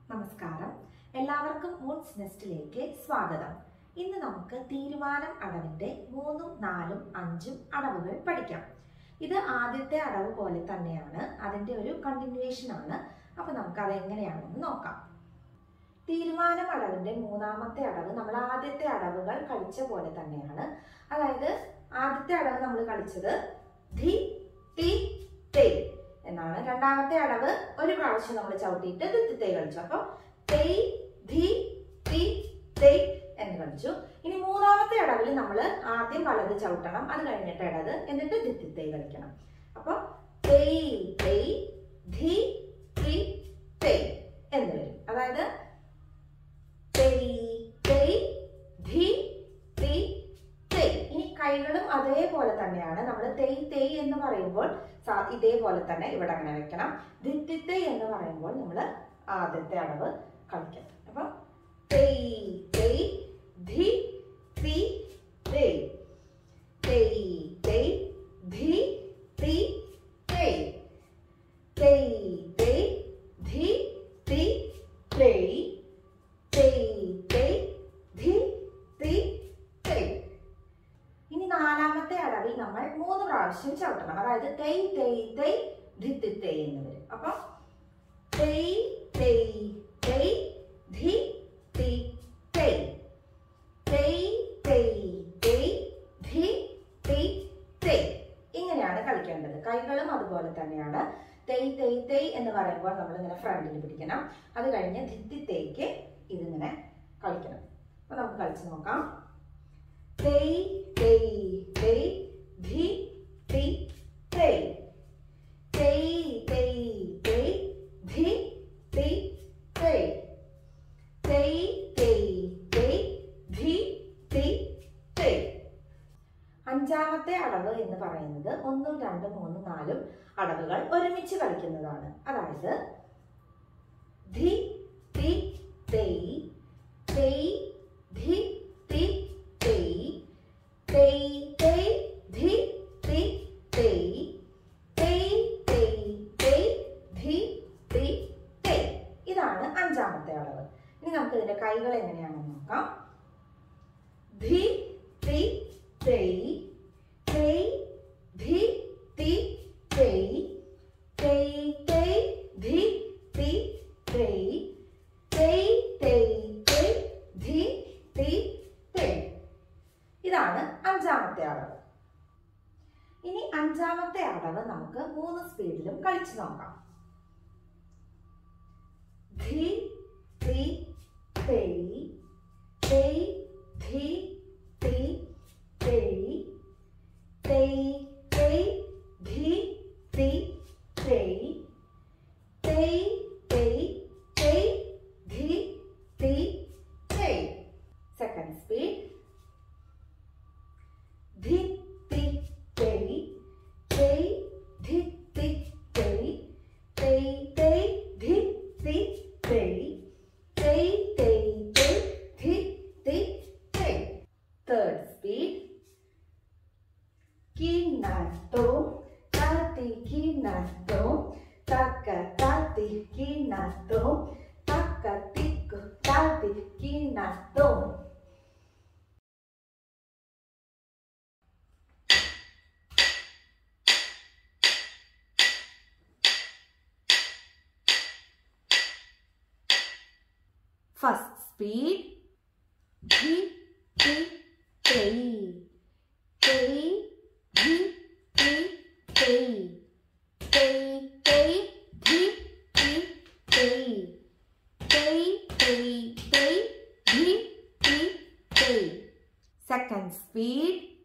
നമസ്കാരം എല്ലാവർക്കും മൂൺസ് നെസ്റ്റിലേക്ക് സ്വാഗതം ഇന്ന് നമുക്ക് തീരുമാനം അടവിന്റെ മൂന്നും നാലും അഞ്ചും അടവുകൾ പഠിക്കാം ഇത് ആദ്യത്തെ അടവ് പോലെ തന്നെയാണ് അതിന്റെ ഒരു കണ്ടിന്യൂവേഷൻ ആണ് അപ്പൊ നമുക്ക് അത് എങ്ങനെയാണെന്ന് നോക്കാം തീരുമാനം അടവിന്റെ മൂന്നാമത്തെ അടവ് നമ്മൾ ആദ്യത്തെ അടവുകൾ കളിച്ച പോലെ തന്നെയാണ് അതായത് ആദ്യത്തെ അടവ് നമ്മൾ കളിച്ചത് ധി ടി തേ എന്നാണ് രണ്ടാമത്തെ അടവ് ഒരു പ്രാവശ്യം നമ്മൾ ചവിട്ടിയിട്ട് ദിത്തിത്തേ കളിച്ചു അപ്പൊ തെയ് ധി തി തെയ് എന്ന് കളിച്ചു ഇനി മൂന്നാമത്തെ അടവിൽ നമ്മൾ ആദ്യം വലത് ചവിട്ടണം അത് കഴിഞ്ഞിട്ട് ഇടത് എന്നിട്ട് ദിത്തിത്തേ കളിക്കണം അപ്പൊ തെയ് തെയ് ധി തി തെയ് എന്ന് വരും അതായത് തെയ് തെയ് ധി തി തെയ് ഇനി കൈകളും അതേപോലെ തന്നെയാണ് നമ്മൾ തെയ് തെയ് എന്ന് പറയുമ്പോൾ സാ- ഇതേപോലെ തന്നെ ഇവിടെ അങ്ങനെ വെക്കണം ധിത്തിത്തെ എന്ന് പറയുമ്പോൾ നമ്മൾ ആദ്യത്തെ അടവ് കളിക്കണം അപ്പം തെയ് തെയ് ധി തി തെയ് തെയ് തെയ് ധി തി തെയ് തെയ് തെയ് ധി തി തെയ് തെയ് തെയ് ധി തി തെയ് ഇനി നാലാമത്തെ അടവിൽ നമ്മൾ മൂന്ന് പ്രാവശ്യം ചവിട്ടണം അതായത് തെയ് തെയ് തെയ് ധിത്തി തെയ് എന്ന് വരും അപ്പം തെയ് തെയ് തെയ് ധി തി തെയ് തെയ് തെയ് തെയ് ധി തി തെയ് ഇങ്ങനെയാണ് കളിക്കേണ്ടത് കൈകളും അതുപോലെ തന്നെയാണ് തെയ് തെയ് തെയ് എന്ന് പറയുമ്പോൾ നമ്മൾ ഇങ്ങനെ ഫ്രണ്ടിൽ പിടിക്കണം അത് കഴിഞ്ഞ് ധിത്തി തേക്ക് ഇതിങ്ങനെ കളിക്കണം അപ്പൊ നമുക്ക് കളിച്ച് നോക്കാം തെയ് തെയ് തെയ് ധി തി തെയ് തെയ് തെയ് തെയ് ധി തി തെയ് തെയ് തെയ് തെയ് ധി തി തെയ് അഞ്ചാമത്തെ അടവ് എന്ന് പറയുന്നത് ഒന്നും രണ്ടും മൂന്നും നാലും അടവുകൾ ഒരുമിച്ച് കളിക്കുന്നതാണ് അതായത് ധി തി തെയ് തെയ് ധി തി തെയ് തെയ് തെയ് ധി തി തെയ് തെയ് തെയ് തെയ് ധി തി തെയ് ഇതാണ് അഞ്ചാമത്തെ അളവ് ഇനി നമുക്ക് ഇതിന്റെ കൈകൾ എങ്ങനെയാണെന്ന് നോക്കാം ധി തി തെയ് തെയ് ധി തി തെയ് തെയ് തെയ് ധി തി തെയ് തെയ് തെയ് തെയ് ധി തി തെയ് ഇതാണ് അഞ്ചാമത്തെ അടവ് ഇനി അഞ്ചാമത്തെ അടവ് നമുക്ക് മൂന്ന് സ്പീഡിലും കളിച്ചു നോക്കാം ധി തി തെയ് തെയ് ധി തി തെയ് തെയ് തെയ് ധി തി തെയ് തെയ് തെയ് തെയ് ധി തി തെയ് സെക്കൻഡ് സ്പീഡ് ധി തി തെയ് തെയ് ധി തി തെയ് തെയ് തെയ് ധി തി തെയ് തെയ് തെയ് തെയ് ധി തി തെയ് തേർഡ് സ്പീഡ് കിണ്ണത്തോ താത്തി കിണ്ണത്തോ തക്ക താത്തി കിണ്ണത്തോ തക്ക തിക്കു താത്തി കിണ്ണത്തോ First speed. Dhi, ti, tei. Tei, dhi, ti, tei. Tei, tei, dhi, ti, tei. Tei, tei, tei, dhi, ti, tei. Second speed.